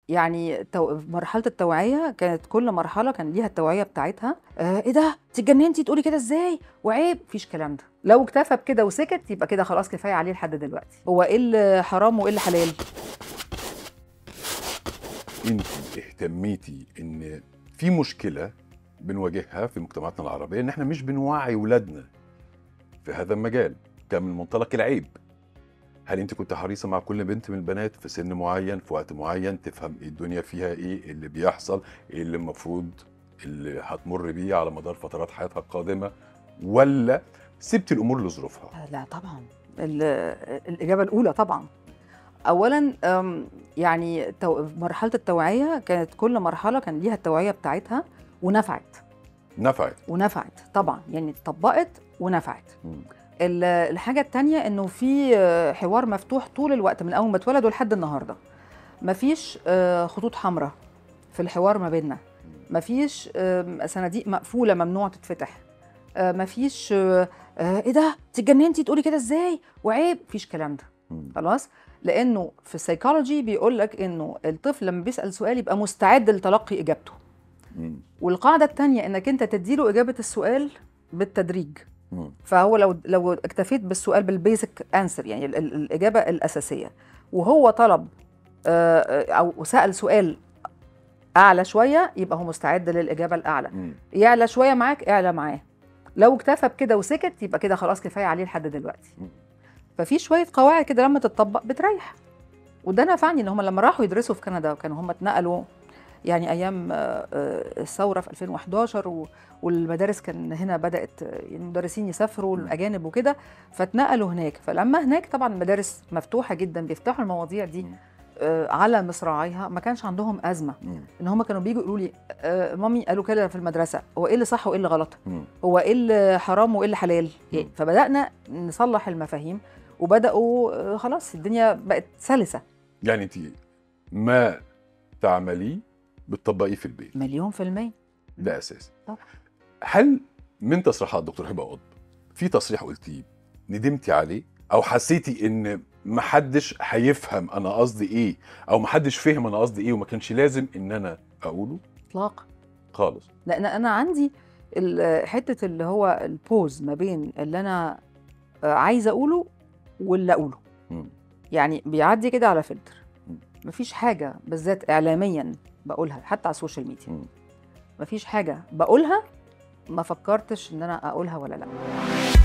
يعني تو... مرحله التوعيه كانت كل مرحله كان ليها التوعيه بتاعتها آه ايه ده انت اتجننتي تقولي كده ازاي وعيب مفيش كلام ده لو اكتفى بكده وسكت يبقى كده خلاص كفايه عليه لحد دلوقتي هو ايه اللي حرام وايه اللي حلال انت اهتميتي ان في مشكله بنواجهها في مجتمعاتنا العربيه ان احنا مش بنوعي ولادنا في هذا المجال كان من منطلق العيب هل انت كنت حريصه مع كل بنت من البنات في سن معين في وقت معين تفهم ايه الدنيا فيها ايه اللي بيحصل ايه اللي المفروض اللي هتمر بيه على مدار فترات حياتها القادمه ولا سبت الامور لظروفها آه، لا طبعا ال- الاجابه الاولى طبعا اولا أم، يعني تو... مرحله التوعيه كانت كل مرحله كان ليها التوعيه بتاعتها ونفعت نفعت ونفعت طبعا يعني اتطبقت ونفعت مم. ال- الحاجه التانية انه في آه، حوار مفتوح طول الوقت من اول ما اتولدوا لحد النهارده مفيش آه، خطوط حمراء في الحوار ما بيننا مفيش آم، صناديق مقفوله ممنوع تتفتح آه، مفيش آه، آه، ايه ده انت اتجننتي تقولي كده ازاي وعيب مفيش كلام ده مم. خلاص لانه في السيكولوجي بيقول لك انه الطفل لما بيسال سؤال يبقى مستعد لتلقي اجابته مم. والقاعده الثانيه انك انت تديله اجابه السؤال بالتدريج مم. فهو لو لو اكتفيت بالسؤال بالبيزك انسر يعني ال- ال- الاجابه الاساسيه وهو طلب آه، آه، او سال سؤال اعلى شويه يبقى هو مستعد للاجابه الاعلى مم. يعلى شويه معاك اعلى معاه لو اكتفى بكده وسكت يبقى كده خلاص كفايه عليه لحد دلوقتي مم. ففي شويه قواعد كده لما تتطبق بتريح وده نفعني ان هم لما راحوا يدرسوا في كندا وكانوا هم اتنقلوا يعني ايام آه، آه، الثوره في 2011 و- والمدارس كان هنا بدات آه، المدرسين يسافروا مم. الاجانب وكده فاتنقلوا هناك فلما هناك طبعا المدارس مفتوحه جدا بيفتحوا المواضيع دي مم. آه، على مصراعيها ما كانش عندهم ازمه مم. ان هم كانوا بيجوا يقولوا لي آه، مامي قالوا كده في المدرسه هو ايه اللي صح وايه اللي غلط مم. هو ايه اللي حرام وايه اللي حلال يعني مم. فبدانا نصلح المفاهيم وبداوا آه، خلاص الدنيا بقت سلسه يعني انت ما تعمليه بتطبقيه في البيت مليون في المية ده اساسي طبعا. هل من تصريحات دكتور هبه قطب في تصريح قلتيه ندمتي عليه او حسيتي ان محدش هيفهم انا قصدي ايه او محدش فهم انا قصدي ايه وما كانش لازم ان انا اقوله اطلاقا خالص لان انا عندي ال- حته اللي هو البوز ما بين اللي انا آه، عايزه اقوله واللي اقوله مم. يعني بيعدي كده على فلتر مم. مفيش حاجه بالذات اعلاميا بقولها حتى على السوشيال ميديا مم. مفيش حاجه بقولها ما فكرتش ان انا اقولها ولا لا